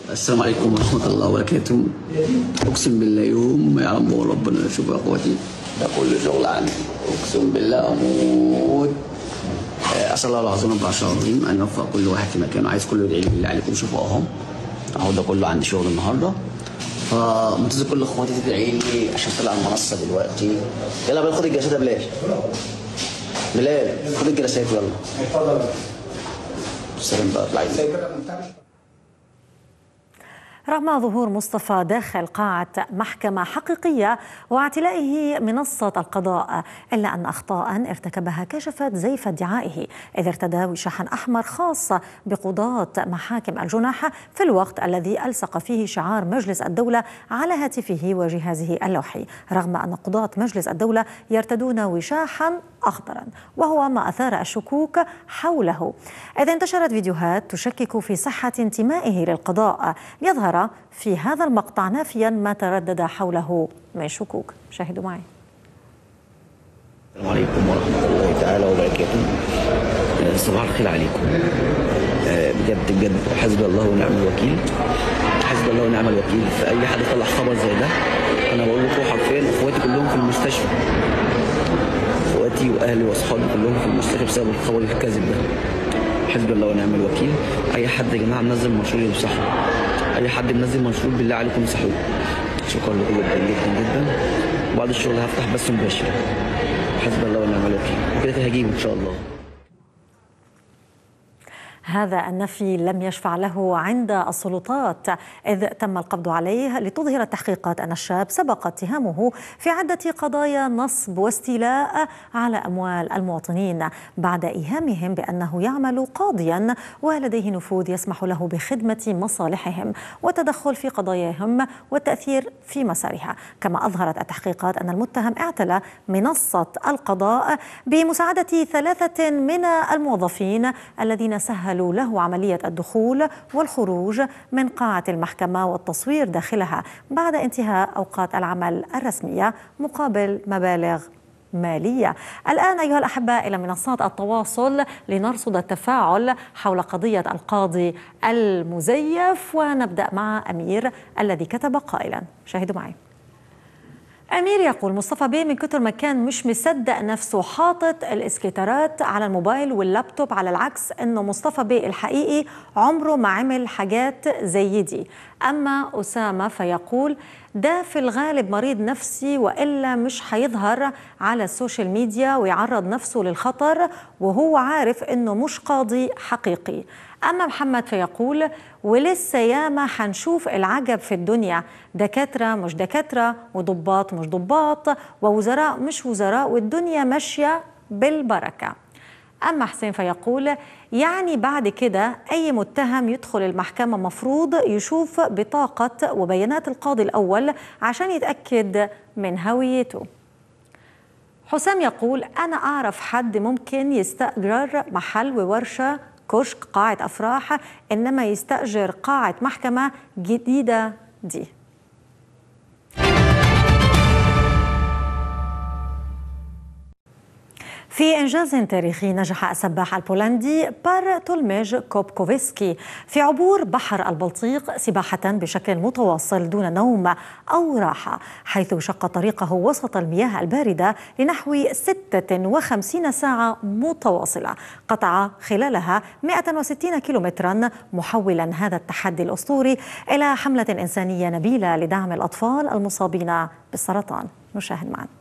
السلام عليكم ورحمة الله وبركاته أقسم بالله يوم ما يعلمه ربنا شوف يا أخواتي ده كل شغل عندي أقسم بالله أموت آه، أسأل الله العظيم رب العرش العظيم أن يوفق كل واحد في مكانه عايز كله يدعي لي بالله عليكم شوفوا أهو أهو ده كله عندي شغل النهاردة فمنتظر كل اخواتي تدعي لي عشان طلع على المنصة دلوقتي يلا بقى خد الجلسات يا بلال بلال خد الجلسات يلا اتفضل سلام بقى اطلع رغم ظهور مصطفى داخل قاعة محكمة حقيقية واعتلائه منصة القضاء إلا أن أخطاء ارتكبها كشفت زيف ادعائه إذ ارتدى وشاحا أحمر خاص بقضاة محاكم الجناح في الوقت الذي ألصق فيه شعار مجلس الدولة على هاتفه وجهازه اللوحي رغم أن قضاة مجلس الدولة يرتدون وشاحا أخضرا وهو ما أثار الشكوك حوله إذ انتشرت فيديوهات تشكك في صحة انتمائه للقضاء ليظهر في هذا المقطع نافيا ما تردد حوله من شكوك شاهدوا معي السلام عليكم ورحمة الله تعالى وبركاته آه، صباح الخير عليكم آه، بجد بجد حسبي الله ونعم الوكيل حسبي الله ونعم الوكيل في أي حد طلع خبر زي ده أنا بقول لكم حرفيا إخواتي كلهم في المستشفى إخواتي وأهلي وأصحابي كلهم في المستشفى بسبب الخبر الكاذب ده حسبي الله ونعم الوكيل أي حد يا جماعة منزل منشور يمسحه أي حد منزل منشور بالله عليكم امسحوه شكرا لكم جدا جدا جدا وبعد الشغل هفتح بث مباشر حسبي الله ونعم الوكيل وكده كده هجيبه ان شاء الله هذا النفي لم يشفع له عند السلطات إذ تم القبض عليه لتظهر التحقيقات أن الشاب سبق اتهامه في عدة قضايا نصب واستيلاء على أموال المواطنين بعد إيهامهم بأنه يعمل قاضيا ولديه نفوذ يسمح له بخدمة مصالحهم والتدخل في قضاياهم والتأثير في مسارها كما أظهرت التحقيقات أن المتهم اعتلى منصة القضاء بمساعدة ثلاثة من الموظفين الذين سهلوا له عملية الدخول والخروج من قاعة المحكمة والتصوير داخلها بعد انتهاء أوقات العمل الرسمية مقابل مبالغ مالية الآن أيها الأحباء إلى منصات التواصل لنرصد التفاعل حول قضية القاضي المزيف ونبدأ مع أمير الذي كتب قائلا شاهدوا معي أمير يقول مصطفى بيه من كتر ما كان مش مصدق نفسه حاطط الاسكيترات على الموبايل واللابتوب على العكس إنه مصطفى بيه الحقيقي عمره ما عمل حاجات زي دي أما أسامة فيقول ده في الغالب مريض نفسي وإلا مش هيظهر على السوشيال ميديا ويعرض نفسه للخطر وهو عارف إنه مش قاضي حقيقي أما محمد فيقول ولسه ياما حنشوف العجب في الدنيا دكاترة مش دكاترة وضباط مش ضباط ووزراء مش وزراء والدنيا ماشية بالبركة أما حسين فيقول يعني بعد كده أي متهم يدخل المحكمة مفروض يشوف بطاقة وبيانات القاضي الأول عشان يتأكد من هويته حسام يقول أنا أعرف حد ممكن يستأجر محل وورشة كشك قاعة أفراح إنما يستأجر قاعة محكمة جديدة دي في إنجاز تاريخي نجح السباح البولندي بارتولميج كوبكوفسكي في عبور بحر البلطيق سباحة بشكل متواصل دون نوم أو راحة حيث شق طريقه وسط المياه الباردة لنحو 56 ساعة متواصلة قطع خلالها 160 كيلومترا محولا هذا التحدي الأسطوري إلى حملة إنسانية نبيلة لدعم الأطفال المصابين بالسرطان نشاهد معنا